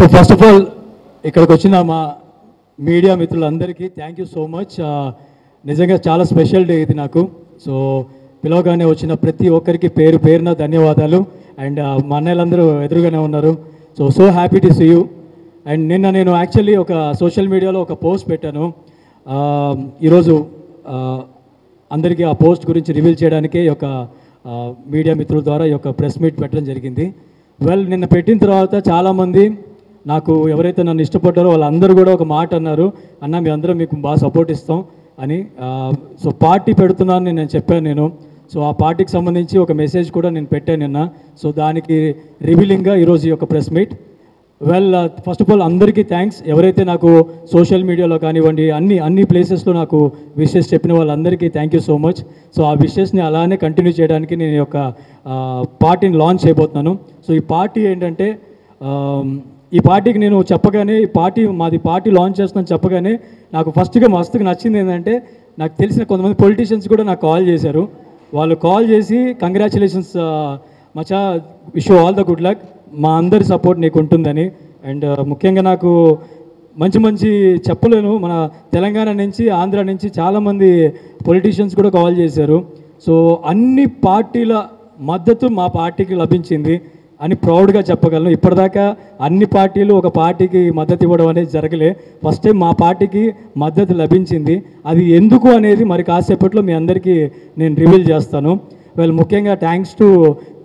so first of all ఇక్కడికి వచ్చిన మా మీడియా మిత్రులందరికీ థ్యాంక్ యూ సో మచ్ నిజంగా చాలా స్పెషల్ డే ఇది నాకు సో పిలవగానే వచ్చిన ప్రతి ఒక్కరికి పేరు పేరున ధన్యవాదాలు అండ్ మా అన్నయ్యలందరూ ఎదురుగానే ఉన్నారు so so happy to see you and నిన్న నేను యాక్చువల్లీ ఒక సోషల్ మీడియాలో ఒక పోస్ట్ పెట్టాను ఆ, ఈరోజు ఆ, అందరికీ ఆ పోస్ట్ గురించి రివీల్ చేయడానికే ఈ యొక్క ఆ, మీడియా మిత్రుల ద్వారా ఈ యొక్క ప్రెస్ మీట్ పెట్టడం జరిగింది వెల్ నిన్న పెట్టిన తర్వాత చాలామంది నాకు ఎవరైతే నన్ను ఇష్టపడ్డారో వాళ్ళందరూ కూడా ఒక మాట అన్నారు అన్న మీ అందరం మీకు బాగా సపోర్ట్ ఇస్తాం అని ఆ, సో పార్టీ పెడుతున్నాను నేను చెప్పాను నేను సో ఆ పార్టీకి సంబంధించి ఒక మెసేజ్ కూడా నేను పెట్టాను నిన్న సో దానికి రివీలింగ్గా ఈరోజు ఈ యొక్క press meet well first of all అందరికీ థ్యాంక్స్ ఎవరైతే నాకు సోషల్ మీడియాలో కానివ్వండి అన్ని అన్ని ప్లేసెస్లో నాకు విషెస్ చెప్పిన వాళ్ళందరికీ thank you so much so ఆ విషెస్ని అలానే కంటిన్యూ చేయడానికి నేను ఈ యొక్క ఆ, పార్టీని లాంచ్ చేయబోతున్నాను సో ఈ పార్టీ ఏంటంటే ఆ, ఈ పార్టీకి నేను చెప్పగానే ఈ పార్టీ మాది పార్టీ లాంచ్ చేస్తున్నాను చెప్పగానే నాకు ఫస్ట్గా మస్తుగా నచ్చింది ఏంటంటే నాకు తెలిసిన కొంతమంది పొలిటీషియన్స్ కూడా నాకు కాల్ చేశారు వాళ్ళు కాల్ చేసి కంగ్రాచులేషన్స్ మచా wish all the good luck మా అందరి సపోర్ట్ నీకు ఉంటుందని అండ్ ముఖ్యంగా నాకు మంచి మంచి చెప్పలేను మన తెలంగాణ నుంచి ఆంధ్ర నుంచి చాలామంది పొలిటీషియన్స్ కూడా కాల్ చేశారు సో అన్ని పార్టీల మద్దతు మా పార్టీకి లభించింది అని ప్రౌడ్గా చెప్పగలను ఇప్పటిదాకా అన్ని పార్టీలు ఒక పార్టీకి మద్దతు ఇవ్వడం అనేది జరగలే ఫస్ట్ టైం మా పార్టీకి మద్దతు లభించింది అది ఎందుకు అనేది మరి కాసేపట్లో మీ అందరికీ నేను రివీల్ చేస్తాను వెల్ ముఖ్యంగా థ్యాంక్స్ టు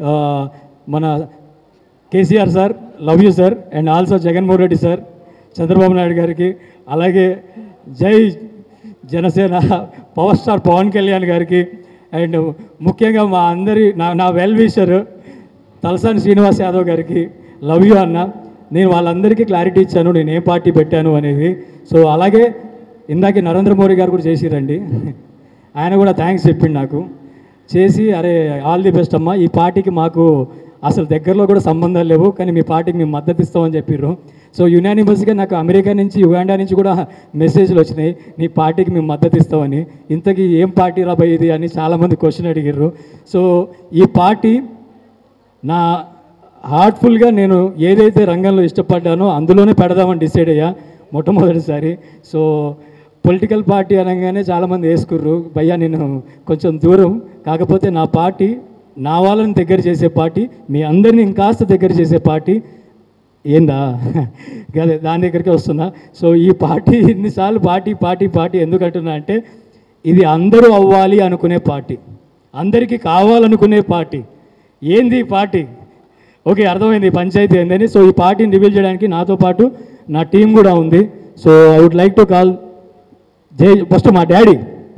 మన KCR sir love you sir and also Jaganmohan Reddy sir Chandrababu Naidu గారికి అలాగే జై జనసేన పవర్ స్టార్ పవన్ కళ్యాణ్ గారికి అండ్ ముఖ్యంగా మా అందరి నా నా వెల్ విషర్ తలసాని శ్రీనివాస్ యాదవ్ గారికి లవ్ యూ అన్న నేను వాళ్ళందరికీ క్లారిటీ ఇచ్చాను నేను ఏ పార్టీ పెట్టాను అనేది సో అలాగే ఇందాకే నరేంద్ర మోడీ గారు కూడా చేసిరండి ఆయన కూడా థ్యాంక్స్ చెప్పిండు నాకు చేసి అరే ఆల్ ది బెస్ట్ అమ్మా ఈ పార్టీకి మాకు అసలు దగ్గరలో కూడా సంబంధాలు లేవు కానీ మీ పార్టీకి మేము మద్దతు ఇస్తామని చెప్పిర్రు సో యునానిమస్గా నాకు అమెరికా నుంచి యుగాండా నుంచి కూడా మెసేజ్లు వచ్చినాయి నీ పార్టీకి మేము మద్దతు ఇస్తామని ఇంతకీ ఏం పార్టీ రాబోయే ఇది అని చాలామంది క్వశ్చన్ అడిగారు సో ఈ పార్టీ నా హార్ట్ఫుల్గా నేను ఏదైతే రంగంలో ఇష్టపడ్డానో అందులోనే పెడదామని డిసైడ్ అయ్యా మొట్టమొదటిసారి సో పొలిటికల్ పార్టీ అనగానే చాలామంది వేసుకుర్రు భయ్యా నేను కొంచెం దూరం కాకపోతే నా పార్టీ నా వాళ్ళని దగ్గర చేసే పార్టీ మీ అందరినీ ఇంకాస్త దగ్గర చేసే పార్టీ ఏందా అదే దాని దగ్గరికి వస్తున్నా సో ఈ పార్టీ ఇన్నిసార్లు పార్టీ పార్టీ పార్టీ ఎందుకు అంటున్నా అంటే ఇది అందరూ అవ్వాలి అనుకునే పార్టీ అందరికీ కావాలనుకునే పార్టీ ఏంది ఈ పార్టీ ఓకే అర్థమైంది ఈ పంచాయతీ ఏందని సో ఈ పార్టీని రివీల్ చేయడానికి నాతో పాటు నా టీం కూడా ఉంది so I would like to call Jai first మా డాడీ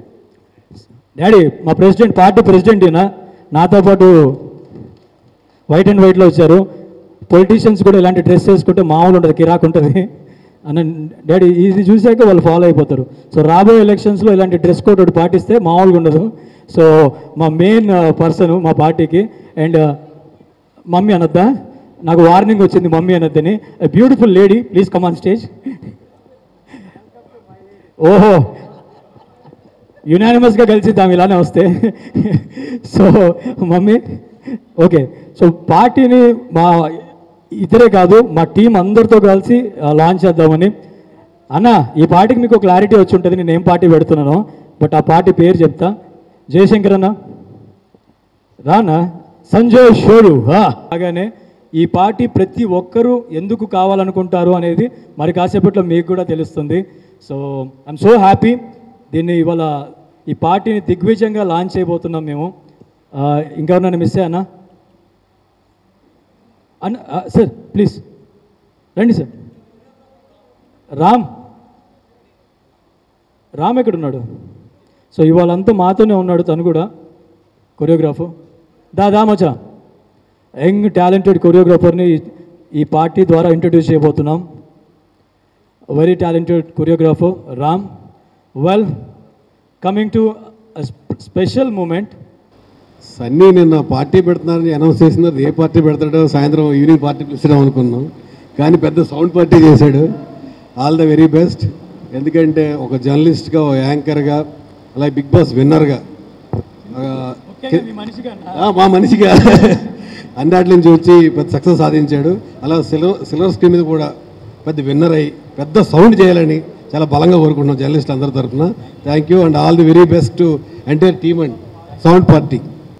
డాడీ మా ప్రెసిడెంట్ పార్టీ ప్రెసిడెంట్ ఈయన నాతో పాటు వైట్ అండ్ వైట్లో వచ్చారు పొలిటీషియన్స్ కూడా ఇలాంటి డ్రెస్ వేసుకుంటే మామూలు ఉంటుంది కిరాక్ ఉంటుంది అన్న డాడీ ఇది చూసాక వాళ్ళు ఫాలో అయిపోతారు సో రాబోయే ఎలక్షన్స్లో ఇలాంటి డ్రెస్ కోడ్ ఒకటి పాటిస్తే మామూలుగా ఉండదు సో మా మెయిన్ పర్సన్ మా పార్టీకి అండ్ మమ్మీ అనొద్దా నాకు వార్నింగ్ వచ్చింది మమ్మీ అనొద్దని beautiful lady please come on stage ఓహో యునానిమస్గా కలిసిద్దాం ఇలానే వస్తే సో మమ్మీ ఓకే సో పార్టీని మా ఇద్దరే కాదు మా టీం అందరితో కలిసి లాంచ్ చేద్దామని అన్న ఈ పార్టీకి మీకు క్లారిటీ వచ్చి ఉంటుంది నేను ఏం పార్టీ పెడుతున్నానో బట్ ఆ పార్టీ పేరు చెప్తా జయశంకర్ అన్న రానా సంజయ్ షోరు అలాగానే ఈ పార్టీ ప్రతి ఒక్కరూ ఎందుకు కావాలనుకుంటారు అనేది మరి కాసేపట్లో మీకు కూడా తెలుస్తుంది సో ఐఎమ్ సో హ్యాపీ దీన్ని ఇవాళ ఈ పార్టీని దిగ్విజయంగా లాంచ్ చేయబోతున్నాం మేము ఆ, ఇంకెవరన్నా మిస్ అయ్యానా అన్న ఆ, సార్ ప్లీజ్ రండి సార్ రామ్ రామ్ ఎక్కడున్నాడు సో ఇవాళంతా మాతోనే ఉన్నాడు తను కూడా కొరియోగ్రాఫర్ దాదా మచా యంగ్ టాలెంటెడ్ కొరియోగ్రాఫర్ని ఈ పార్టీ ద్వారా ఇంట్రడ్యూస్ చేయబోతున్నాం very talented choreographer Ram welcoming to special moment Sunny నిన్న పార్టీ పెడుతున్నారని అనౌన్స్ చేసినారు ఏ పార్టీ పెడతాడో సాయంత్రం ఈవినింగ్ పార్టీ పిలుస్తాం అనుకున్నాం కానీ పెద్ద సౌండ్ పార్టీ చేశాడు ఆల్ ద వెరీ బెస్ట్ ఎందుకంటే ఒక జర్నలిస్ట్గా ఒక యాంకర్గా అలాగే బిగ్ బాస్ విన్నర్గా మా మనిషిగా అన్నిటి నుంచి వచ్చి పెద్ద సక్సెస్ సాధించాడు అలా సిల్వర్ సిల్వర్ స్క్రీన్ మీద కూడా పెద్ద విన్నర్ అయ్యి పెద్ద సౌండ్ చేయాలని చాలా బలంగా కోరుకుంటున్నాం జర్నలిస్ట్ అందరి తరఫున thank you and all the very best to entire team and sound party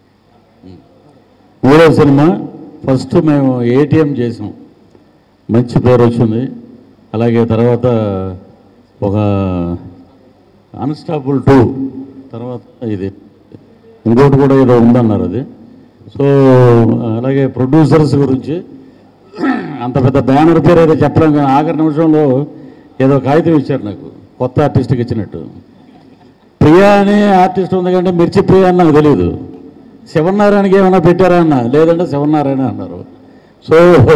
మూడో సినిమా ఫస్ట్ మేము ఏటీఎం చేసాం మంచి పేరు వచ్చింది అలాగే తర్వాత ఒక అన్స్టాపుల్ టూ తర్వాత ఇది ఇంకోటి కూడా ఏదో ఉందన్నారు అది సో అలాగే ప్రొడ్యూసర్స్ గురించి అంత పెద్ద బ్యానర్ పేరు ఏదో చెప్పలేం కానీ ఆఖరి నిమిషంలో ఏదో కాగితం ఇచ్చారు నాకు కొత్త ఆర్టిస్ట్కి ఇచ్చినట్టు ప్రియా అనే ఆర్టిస్ట్ ఉంది కంటే మిర్చి ప్రియా అని నాకు తెలియదు శివనారాయణకి ఏమైనా పెట్టారా అన్న లేదంటే శివనారాయణ అన్నారు సో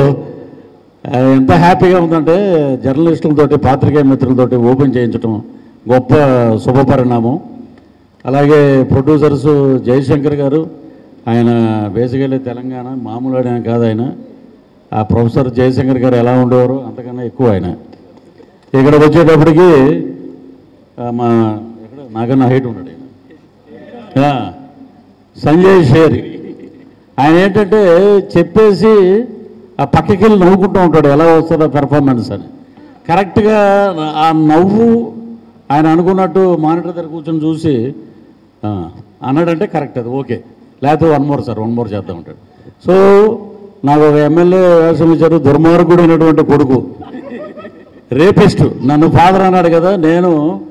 ఆ, ఎంత హ్యాపీగా ఉందంటే జర్నలిస్టులతోటి పాత్రికేయ మిత్రులతోటి ఓపెన్ చేయించడం గొప్ప శుభపరిణామం అలాగే ప్రొడ్యూసర్స్ జయశంకర్ గారు ఆయన బేసికల్లీ తెలంగాణ మామూలు ఆయన కాదు ఆయన ఆ ప్రొఫెసర్ జయశంకర్ గారు ఎలా ఉండేవారో అంతకన్నా ఎక్కువ ఆయన ఇక్కడికి వచ్చేటప్పటికి ఆ, మా ఎక్కడ నాకన్నా హైట్ ఉన్నాడు ఆయన ఆ, సంజయ్ షేర్ ఆయన ఏంటంటే చెప్పేసి ఆ పక్కకి వెళ్ళి నవ్వుకుంటూ ఉంటాడు ఎలా వస్తుందో పెర్ఫార్మెన్స్ అని కరెక్ట్గా ఆ నవ్వు ఆయన అనుకున్నట్టు మానిటర్ దగ్గర కూర్చొని చూసి ఆ, అన్నాడంటే కరెక్ట్ అది ఓకే లేకపోతే one more sir one more చేద్దాం అంటాడు సో నాకు ఒక ఎమ్మెల్యే వేషం ఇచ్చారు దుర్మార్గుడైనటువంటి కొడుకు రేపిస్ట్ నన్ను ఫాదర్ అన్నాడు కదా నేను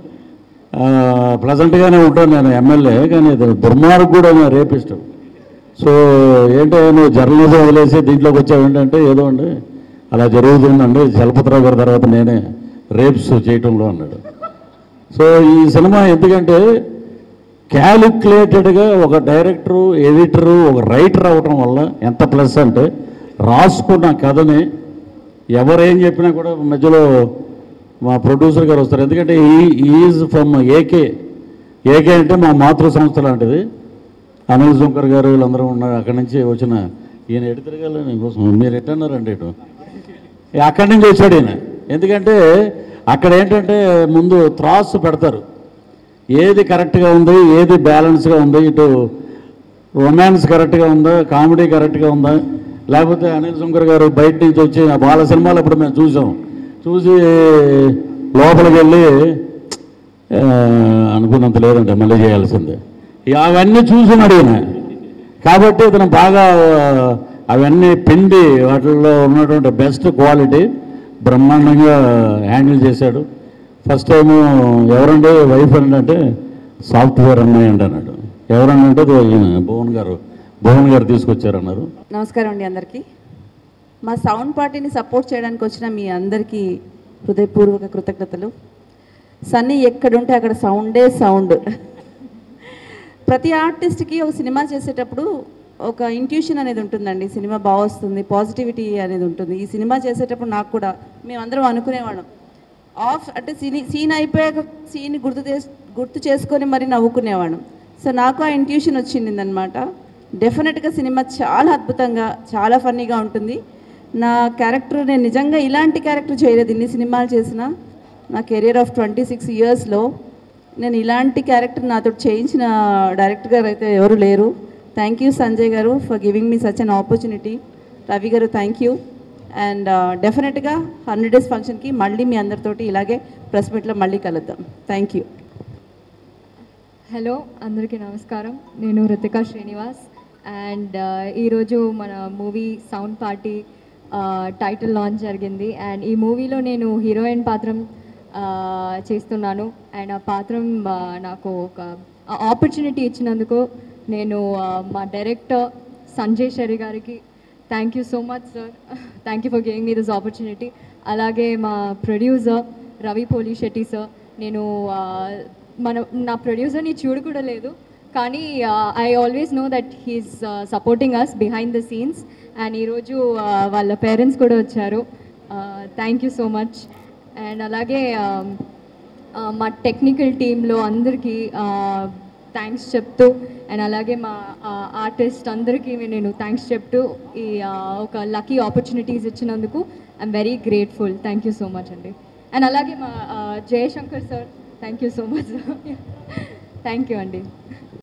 ప్లజెంట్గానే ఉంటాను నేను ఎమ్మెల్యే కానీ ఇది దుర్మార్గుడు అని రేపిస్ట్ సో ఏంటో నువ్వు జర్నలిజం వదిలేసి దీంట్లోకి వచ్చావు ఏంటంటే ఏదో అండి అలా జరుగుతుందండి చలపతిరావు గారి తర్వాత నేనే రేప్స్ చేయటంలో అన్నాడు సో ఈ సినిమా ఎందుకంటే క్యాలిక్యులేటెడ్గా ఒక డైరెక్టరు ఎడిటరు ఒక రైటర్ అవటం వల్ల ఎంత ప్లస్ అంటే రాసుకున్న కథని ఎవరేం చెప్పినా కూడా మధ్యలో మా ప్రొడ్యూసర్ గారు వస్తారు ఎందుకంటే ఈ ఈజ్ ఫ్రమ్ ఏకే ఏకే అంటే మా మాతృ సంస్థ లాంటిది అనిల్ శంకర్ గారు వీళ్ళందరూ ఉన్నారు అక్కడి నుంచి వచ్చిన ఈయన ఎటు తిరగాలి కోసం మీరు ఎట్టన్నారండి ఇటు అక్కడి నుంచి వచ్చాడు ఈయన ఎందుకంటే అక్కడ ఏంటంటే ముందు త్రాస్ పెడతారు ఏది కరెక్ట్గా ఉంది ఏది బ్యాలెన్స్గా ఉంది ఇటు రొమాన్స్ కరెక్ట్గా ఉందా కామెడీ కరెక్ట్గా ఉందా లేకపోతే అనిల్ శంకర్ గారు బయట నుంచి వచ్చి ఆ బాల సినిమాలు ఇప్పుడు మేము చూసాం చూసి లోపలికి వెళ్ళి ఆ, అనుకున్నంత లేదంటే మళ్ళీ చేయాల్సిందే ఇక అవన్నీ చూసున్నాడు ఈయన కాబట్టి ఇతను బాగా అవన్నీ పిండి వాటిల్లో ఉన్నటువంటి బెస్ట్ క్వాలిటీ బ్రహ్మాండంగా హ్యాండిల్ చేశాడు ఫస్ట్ టైం ఎవరండి వైఫ్ అంటే సాఫ్ట్వేర్ అమ్మాయి అండి అన్నాడు ఎవరన్నా అంటే "ఇదిగో ఈయన భువన్ గారు భువన్ గారు తీసుకొచ్చారన్నారు నమస్కారం అండి అందరికీ మా సౌండ్ పార్టీని సపోర్ట్ చేయడానికి వచ్చిన మీ అందరికీ హృదయపూర్వక కృతజ్ఞతలు సన్నీ ఎక్కడుంటే అక్కడ సౌండే సౌండ్ ప్రతి ఆర్టిస్ట్కి ఒక సినిమా చేసేటప్పుడు ఒక ఇంట్యూషన్ అనేది ఉంటుందండి సినిమా బాగా వస్తుంది పాజిటివిటీ అనేది ఉంటుంది ఈ సినిమా చేసేటప్పుడు నాకు కూడా మేమందరం అనుకునేవాళ్ళం ఆఫ్ అంటే సీన్ సీన్ అయిపోయాక సీన్ గుర్తు చేస్ గుర్తు చేసుకొని మరి నవ్వుకునేవాళ్ళం సో నాకు ఆ ఇంట్యూషన్ వచ్చింది డెఫినెట్గా సినిమా చాలా అద్భుతంగా చాలా ఫన్నీగా ఉంటుంది నా క్యారెక్టర్ నేను నిజంగా ఇలాంటి క్యారెక్టర్ చేయలేదు ఇన్ని సినిమాలు చేసినా నా కెరియర్ ఆఫ్ ట్వంటీ సిక్స్ ఇయర్స్లో నేను ఇలాంటి క్యారెక్టర్ నాతో చేయించిన డైరెక్టర్ గారు అయితే ఎవరు లేరు థ్యాంక్ యూ సంజయ్ గారు for giving me such an opportunity Ravi గారు థ్యాంక్ యూ అండ్ డెఫినెట్గా హండ్రెడ్ డేస్ ఫంక్షన్కి మళ్ళీ మీ అందరితోటి ఇలాగే ప్రెస్ మీట్లో మళ్ళీ కలుద్దాం థ్యాంక్ యూ హలో అందరికీ నమస్కారం నేను రితికా శ్రీనివాస్ అండ్ ఈరోజు మన movie sound party title launch జరిగింది అండ్ ఈ మూవీలో నేను హీరోయిన్ పాత్రం ఆ, చేస్తున్నాను అండ్ ఆ పాత్రం ఆ, నాకు ఒక ఆపర్చునిటీ ఇచ్చినందుకు నేను ఆ, మా డైరెక్టర్ సంజయ్ షరి గారికి thank you so much sir thank you for giving me this opportunity అలాగే మా ప్రొడ్యూసర్ రవి పోలీ శెట్టి సార్ నేను ఆ, మన నా ప్రొడ్యూసర్ని చూడు కూడా లేదు కానీ I always know that he's supporting us behind the scenes and ఈరోజు ఆ, వాళ్ళ పేరెంట్స్ కూడా వచ్చారు thank you so much and అలాగే ఆ, ఆ, మా టెక్నికల్ టీంలో అందరికీ థ్యాంక్స్ చెప్తూ అండ్ అలాగే మా ఆర్టిస్ట్ అందరికీ నేను థ్యాంక్స్ చెప్తూ ఈ ఆ, ఒక లక్కీ ఆపర్చునిటీస్ ఇచ్చినందుకు I'm very grateful thank you so much అండి అండ్ అలాగే మా ఆ, Jayashankar sir thank you so much thank you అండి